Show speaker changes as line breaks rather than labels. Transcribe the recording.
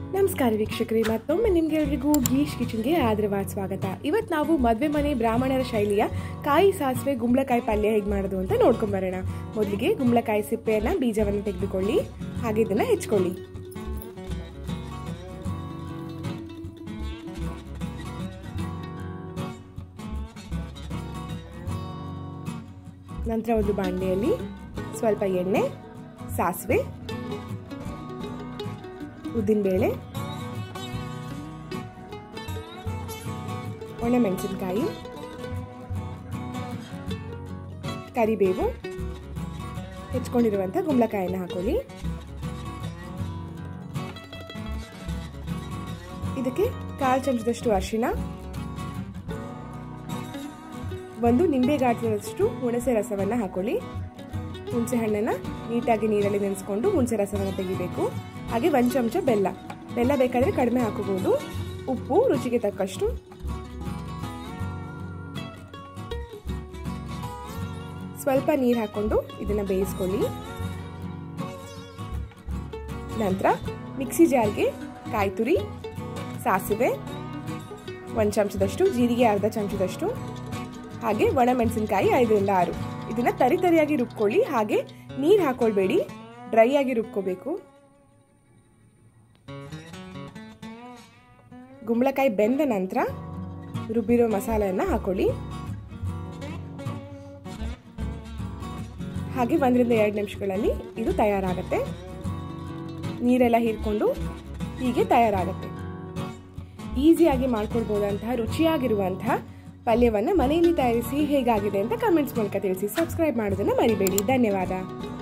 ನಮಸ್ಕಾರ ವೀಕ್ಷಕರೇ ಮತ್ತೊಮ್ಮೆ ನಿಮ್ಗೆಲ್ರಿಗೂ ಗೀಶ್ ಕಿಚನ್ಗೆ ಆದರವಾದ ಸ್ವಾಗತ ಇವತ್ತು ನಾವು ಮದುವೆ ಮನೆ ಬ್ರಾಹ್ಮಣರ ಶೈಲಿಯ ಕಾಯಿ ಸಾಸಿವೆ ಗುಂಬಳಕಾಯಿ ಪಲ್ಯ ಹೇಗೆ ಮಾಡೋದು ಅಂತ ನೋಡ್ಕೊಂಬರೋಣ ಮೊದಲಿಗೆ ಗುಂಬಳಕಾಯಿ ಸಿಪ್ಪೆಯನ್ನು ಬೀಜವನ್ನು ತೆಗೆದುಕೊಳ್ಳಿ ಹಾಗೆ ಇದನ್ನು ಹೆಚ್ಕೊಳ್ಳಿ ನಂತರ ಒಂದು ಬಾಣಲೆಯಲ್ಲಿ ಸ್ವಲ್ಪ ಎಣ್ಣೆ ಸಾಸಿವೆ ಉದ್ದಿನಬೇಳೆ ಒಣಮೆಣಸಿನಕಾಯಿ ಕರಿಬೇವು ಹೆಚ್ಕೊಂಡಿರುವಂಥ ಗುಂಬಳಕಾಯನ್ನು ಹಾಕೊಳ್ಳಿ ಇದಕ್ಕೆ ಕಾಲು ಚಮಚದಷ್ಟು ಅರಿಶಿಣ ಒಂದು ನಿಂಬೆ ಗಾತ್ರದಷ್ಟು ಹುಣಸೆ ರಸವನ್ನು ಹಾಕೊಳ್ಳಿ ಹುಣಸೆ ಹಣ್ಣನ್ನು ನೀಟಾಗಿ ನೀರಲ್ಲಿ ನೆನೆಸ್ಕೊಂಡು ಹುಣಸೆ ರಸವನ್ನು ತೆಗಿಬೇಕು ಹಾಗೆ ಒಂದು ಚಮಚ ಬೆಲ್ಲ ಬೆಲ್ಲ ಬೇಕಾದರೆ ಕಡಿಮೆ ಹಾಕೋಬಹುದು ಉಪ್ಪು ರುಚಿಗೆ ತಕ್ಕಷ್ಟು ಸ್ವಲ್ಪ ನೀರು ಹಾಕೊಂಡು ಇದನ್ನು ಬೇಯಿಸ್ಕೊಳ್ಳಿ ನಂತರ ಮಿಕ್ಸಿ ಜಾರ್ಗೆ ಕಾಯಿ ತುರಿ ಸಾಸಿವೆ ಒಂದು ಚಮಚದಷ್ಟು ಜೀರಿಗೆ ಅರ್ಧ ಚಮಚದಷ್ಟು ಹಾಗೆ ಒಣಮೆಣಸಿನಕಾಯಿ ಐದರಿಂದ ಆರು ಇದನ್ನು ತರಿ ತರಿಯಾಗಿ ರುಬ್ಕೊಳ್ಳಿ ಹಾಗೆ ನೀರು ಹಾಕೊಳ್ಬೇಡಿ ಡ್ರೈ ಆಗಿ ರುಬ್ಕೋಬೇಕು ಗುಂಬಳಕಾಯಿ ಬೆಂದ ನಂತರ ರುಬ್ಬಿರೋ ಮಸಾಲೆಯನ್ನು ಹಾಕೊಳ್ಳಿ ಹಾಗೆ ಒಂದರಿಂದ ಎರಡು ನಿಮಿಷಗಳಲ್ಲಿ ಇದು ತಯಾರಾಗುತ್ತೆ ನೀರೆಲ್ಲ ಹೀರ್ಕೊಂಡು ಹೀಗೆ ತಯಾರಾಗುತ್ತೆ ಈಸಿಯಾಗಿ ಮಾಡ್ಕೊಳ್ಬೋದಂತಹ ರುಚಿಯಾಗಿರುವಂತಹ ಪಲ್ಯವನ್ನು ಮನೆಯಲ್ಲಿ ತಯಾರಿಸಿ ಹೇಗಾಗಿದೆ ಅಂತ ಕಮೆಂಟ್ಸ್ ಮೂಲಕ ತಿಳಿಸಿ ಸಬ್ಸ್ಕ್ರೈಬ್ ಮಾಡೋದನ್ನು ಮರಿಬೇಡಿ ಧನ್ಯವಾದ